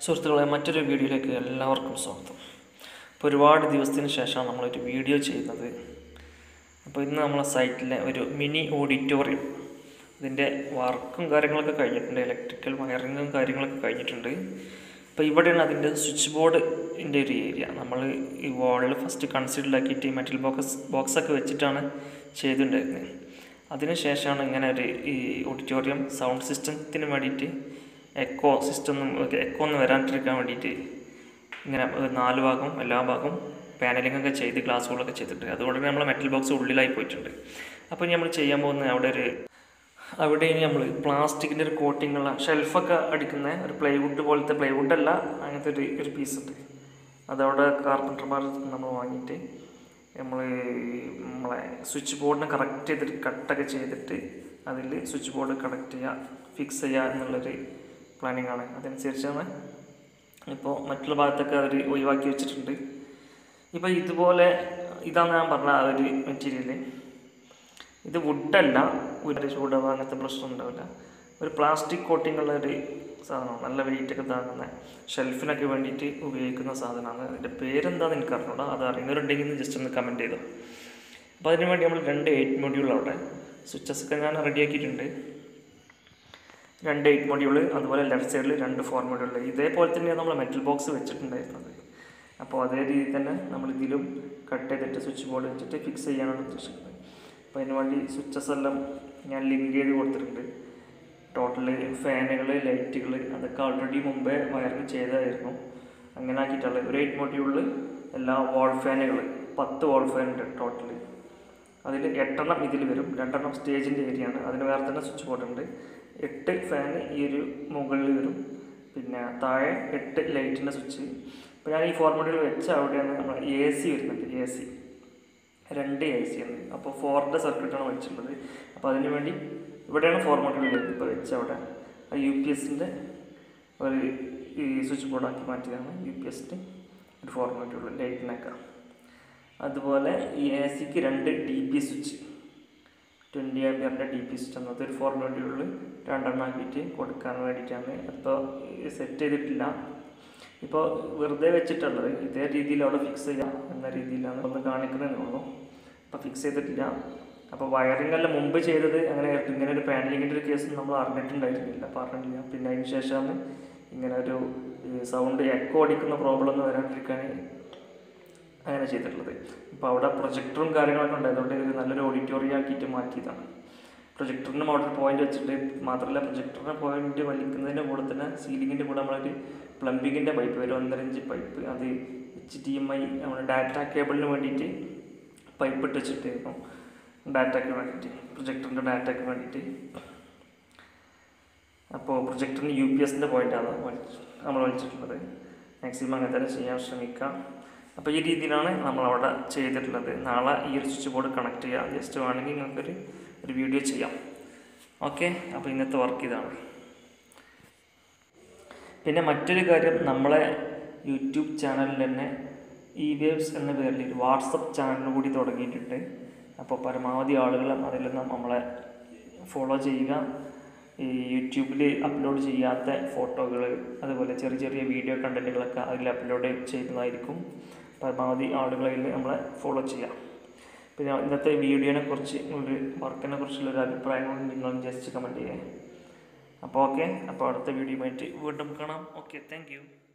സുഹൃത്തുക്കളെ മറ്റൊരു വീഡിയോയിലേക്ക് എല്ലാവർക്കും സ്വാഗതം ഇപ്പോൾ ഒരുപാട് ദിവസത്തിന് ശേഷമാണ് നമ്മളൊരു വീഡിയോ ചെയ്യുന്നത് അപ്പോൾ ഇന്ന് നമ്മളെ സൈറ്റിലെ ഒരു മിനി ഓഡിറ്റോറിയം ഇതിൻ്റെ വർക്കും കാര്യങ്ങളൊക്കെ കഴിഞ്ഞിട്ടുണ്ട് ഇലക്ട്രിക്കൽ വയറിങ്ങും കാര്യങ്ങളൊക്കെ കഴിഞ്ഞിട്ടുണ്ട് അപ്പോൾ ഇവിടെയാണ് അതിൻ്റെ സ്വിച്ച് ബോർഡിൻ്റെ ഒരു ഏരിയ നമ്മൾ ഈ വാളിൽ ഫസ്റ്റ് കൺസിഡർ ആക്കിയിട്ട് മെറ്റൽ ബോക്സ് ബോക്സൊക്കെ വെച്ചിട്ടാണ് ചെയ്തിട്ടുണ്ടായിരുന്നത് അതിനുശേഷമാണ് ഇങ്ങനെ ഒരു ഈ ഓഡിറ്റോറിയം സൗണ്ട് സിസ്റ്റത്തിന് വേണ്ടിയിട്ട് എക്കോ സിസ്റ്റം ഒന്നും എക്കോ ഒന്നും വരാണ്ടിരിക്കാൻ വേണ്ടിയിട്ട് ഇങ്ങനെ ഒരു നാല് ഭാഗം എല്ലാ ഭാഗവും പാനലിംഗ് ഒക്കെ ചെയ്ത് ഗ്ലാസ്സുകളൊക്കെ ചെയ്തിട്ടുണ്ട് അതുകൊണ്ട് തന്നെ നമ്മൾ മെറ്റൽ ബോക്സ് ഉള്ളിലായി പോയിട്ടുണ്ട് അപ്പോൾ ഇനി നമ്മൾ ചെയ്യാൻ പോകുന്നത് അവിടെ ഒരു അവിടെ ഇനി നമ്മൾ പ്ലാസ്റ്റിക്കിൻ്റെ ഒരു കോട്ടിങ്ങുള്ള ഷെൽഫൊക്കെ അടിക്കുന്ന ഒരു പ്ലൈവുഡ് പോലത്തെ പ്ലൈവുഡ് അല്ല അങ്ങനത്തെ ഒരു ഒരു പീസ് ഉണ്ട് അതവിടെ കാർപ്പൻറ്റർമാർ നമ്മൾ വാങ്ങിയിട്ട് നമ്മൾ നമ്മളെ സ്വിച്ച് ബോർഡിനെ കറക്റ്റ് ചെയ്തിട്ട് കട്ടൊക്കെ ചെയ്തിട്ട് അതിൽ സ്വിച്ച് ബോർഡ് കണക്ട് ചെയ്യുക ഫിക്സ് ചെയ്യുക എന്നുള്ളൊരു പ്ലാനിങ് ആണ് അതനുസരിച്ചാണ് ഇപ്പോൾ മറ്റുള്ള ഭാഗത്തൊക്കെ അവർ ഒഴിവാക്കി വെച്ചിട്ടുണ്ട് ഇപ്പോൾ ഇതുപോലെ ഇതാണ് ഞാൻ പറഞ്ഞ ആ ഒരു മെറ്റീരിയൽ ഇത് വുഡല്ല ഒരു ചൂടവ അങ്ങനത്തെ പ്രശ്നം ഉണ്ടാവില്ല ഒരു പ്ലാസ്റ്റിക് കോട്ടിംഗ് ഉള്ള ഒരു സാധനമാണ് നല്ല വെയിറ്റ് ഒക്കെ താങ്ങുന്ന ഷെൽഫിനൊക്കെ വേണ്ടിയിട്ട് ഉപയോഗിക്കുന്ന സാധനമാണ് അതിൻ്റെ പേരെന്താണെന്ന് എനിക്ക് അറിഞ്ഞൂടാ അത് അറിയുന്നവരുണ്ടെങ്കിൽ ജസ്റ്റ് ഒന്ന് കമൻറ്റ് ചെയ്തോ അപ്പോൾ അതിന് വേണ്ടി നമ്മൾ രണ്ട് എയ്റ്റ് മൊഡ്യൂൾ അവിടെ സ്വിച്ചസ് ഒക്കെ ഞാൻ റെഡിയാക്കിയിട്ടുണ്ട് രണ്ട് എയ്റ്റ് മൊഡ്യൂൾ അതുപോലെ ലെഫ്റ്റ് സൈഡിൽ രണ്ട് ഫോർ മൊഡ്യൂൾ ഇതേപോലെ തന്നെയാണ് നമ്മൾ മെറ്റൽ ബോക്സ് വെച്ചിട്ടുണ്ടായിരുന്നത് അപ്പോൾ അതേ രീതിയിൽ തന്നെ നമ്മൾ ഇതിലും കട്ട് ചെയ്തിട്ട് സ്വിച്ച് ബോർഡ് വെച്ചിട്ട് ഫിക്സ് ചെയ്യാനാണ് ഉദ്ദേശിക്കുന്നത് അപ്പോൾ അതിന് വേണ്ടി സ്വിച്ചസ് എല്ലാം ഞാൻ ലിങ്ക് ചെയ്ത് കൊടുത്തിട്ടുണ്ട് ടോട്ടൽ ഫാനുകൾ ലൈറ്റുകൾ അതൊക്കെ ഓൾറെഡി മുമ്പേ വയറിങ് ചെയ്തതായിരുന്നു അങ്ങനെ ആക്കിയിട്ടുള്ള ഒരു എയ്റ്റ് മൊഡ്യൂളിൽ എല്ലാ വാൾ ഫാനുകൾ പത്ത് വാൾ ഫാൻ ഉണ്ട് ടോട്ടൽ അതിൽ എട്ടെണ്ണം ഇതിൽ വരും രണ്ടെണ്ണം സ്റ്റേജിൻ്റെ ഏരിയ ആണ് അതിന് വേറെ തന്നെ സ്വിച്ച് ബോർഡ് ഉണ്ട് എട്ട് ഫാൻ ഈ ഒരു മുകളിൽ വരും പിന്നെ താഴെ എട്ട് ലൈറ്റിൻ്റെ സ്വിച്ച് ഇപ്പോൾ ഞാൻ ഈ ഫോർമുലയിൽ വെച്ച അവിടെയാണ് നമ്മൾ എ സി വരുന്നുണ്ട് എ സി രണ്ട് എ സി ഉണ്ട് അപ്പോൾ ഫോറിൻ്റെ സർക്യൂട്ടാണ് വെച്ചിട്ടുള്ളത് അപ്പോൾ അതിന് വേണ്ടി ഇവിടെയാണ് ഫോർമുലയിൽ വരുന്നത് ഇപ്പോൾ വെച്ച അവിടെ ആ യു പി എസിൻ്റെ ഒരു ഈ സ്വിച്ച് ബോർഡാക്കി മാറ്റിയതാണ് യു പി എസിൻ്റെ ഒരു ഫോർമുലയുള്ള ലൈറ്റിനൊക്കെ അതുപോലെ ഈ എ സിക്ക് രണ്ട് ഡി പി സ്വിച്ച് ട്വൻറ്റി ആംബിയറിൻ്റെ ഡി പി സ്വിച്ച് എന്നത് ഒരു ഫോർ മൊഡ്യൂളിൽ രണ്ടെണ്ണം ആക്കിയിട്ട് കൊടുക്കാൻ വേണ്ടിയിട്ടാണ് അപ്പോൾ സെറ്റ് ചെയ്തിട്ടില്ല ഇപ്പോൾ വെറുതെ വെച്ചിട്ടുള്ളത് ഇതേ രീതിയിൽ അവിടെ ഫിക്സ് ചെയ്യാം എന്ന രീതിയിലാണ് ഒന്ന് കാണിക്കുന്നതേ ഉള്ളൂ അപ്പോൾ ഫിക്സ് ചെയ്തിട്ടില്ല അപ്പോൾ വയറിംഗ് എല്ലാം മുമ്പ് ചെയ്തത് അങ്ങനെ ഇങ്ങനെ ഒരു പാനലിങ്ങിൻ്റെ ഒരു കേസ് നമ്മൾ അറിഞ്ഞിട്ടുണ്ടായിരുന്നില്ല പറഞ്ഞിട്ടില്ല പിന്നെ അതിന് ശേഷമാണ് ഇങ്ങനെ ഒരു സൗണ്ട് എക്കോ അടിക്കുന്ന പ്രോബ്ലം ഒന്നും വരാണ്ടിരിക്കാൻ അങ്ങനെ ചെയ്തിട്ടുള്ളത് ഇപ്പോൾ അവിടെ പ്രൊജക്ടറും കാര്യങ്ങളൊക്കെ ഉണ്ടായതുകൊണ്ട് ഇത് നല്ലൊരു ഓഡിറ്റോറിയം ആക്കിയിട്ട് മാറ്റിയതാണ് പ്രൊജക്ടറിന് മോട്ടർ പോയിന്റ് വെച്ചിട്ട് മാത്രമല്ല പ്രൊജക്ടറിൻ്റെ പോയിന്റ് വലിക്കുന്നതിൻ്റെ കൂടെ തന്നെ സീലിങ്ങിൻ്റെ കൂടെ നമ്മളൊരു പ്ലംബിങ്ങിൻ്റെ പൈപ്പ് വരും ഒന്നര ഇഞ്ച് പൈപ്പ് അത് എച്ച് ഡി എം ഐ നമ്മുടെ ഡാറ്റ കേബിളിന് വേണ്ടിയിട്ട് പൈപ്പ് ഇട്ട് വെച്ചിട്ടായിരുന്നു ഡാറ്റയ്ക്ക് വേണ്ടിയിട്ട് പ്രൊജക്ടറിൻ്റെ ഡാറ്റയ്ക്ക് വേണ്ടിയിട്ട് അപ്പോൾ പ്രൊജക്ടറിന് യു പി എസിൻ്റെ പോയിൻ്റാണ് നമ്മൾ വലിച്ചിട്ടുള്ളത് മാക്സിമം അങ്ങനെ തന്നെ ചെയ്യാൻ ശ്രമിക്കാം അപ്പോൾ ഈ രീതിയിലാണ് നമ്മളവിടെ ചെയ്തിട്ടുള്ളത് നാളെ ഈ ഒരു സ്വിച്ച് ബോർഡ് കണക്ട് ചെയ്യാം ജസ്റ്റ് വേണമെങ്കിൽ നിങ്ങൾക്കൊരു ഒരു വീഡിയോ ചെയ്യാം ഓക്കെ അപ്പോൾ ഇന്നത്തെ വർക്ക് ഇതാണ് പിന്നെ മറ്റൊരു കാര്യം നമ്മളെ യൂട്യൂബ് ചാനലിൽ തന്നെ ഇ വേവ്സ് എന്ന പേരിൽ ഒരു വാട്സപ്പ് ചാനൽ കൂടി തുടങ്ങിയിട്ടുണ്ട് അപ്പോൾ പരമാവധി ആളുകൾ അതിൽ നിന്ന് നമ്മളെ ഫോളോ ചെയ്യുക ഈ യൂട്യൂബിൽ അപ്ലോഡ് ചെയ്യാത്ത ഫോട്ടോകൾ അതുപോലെ ചെറിയ ചെറിയ വീഡിയോ കണ്ടൻറ്റുകളൊക്കെ അതിൽ അപ്ലോഡ് ചെയ്യുന്നതായിരിക്കും പരമാവധി ആളുകളിൽ നമ്മളെ ഫോളോ ചെയ്യാം പിന്നെ ഇന്നത്തെ വീഡിയോനെ കുറിച്ച് ഒരു വർക്കിനെ കുറിച്ചുള്ള ഒരു അഭിപ്രായങ്ങൾ നിങ്ങൾ ജസ്റ്റ് കമൻറ്റ് ചെയ്യാം അപ്പോൾ ഓക്കെ അപ്പോൾ അടുത്ത വീഡിയോ ആയിട്ട് വീണ്ടും കാണാം ഓക്കെ താങ്ക്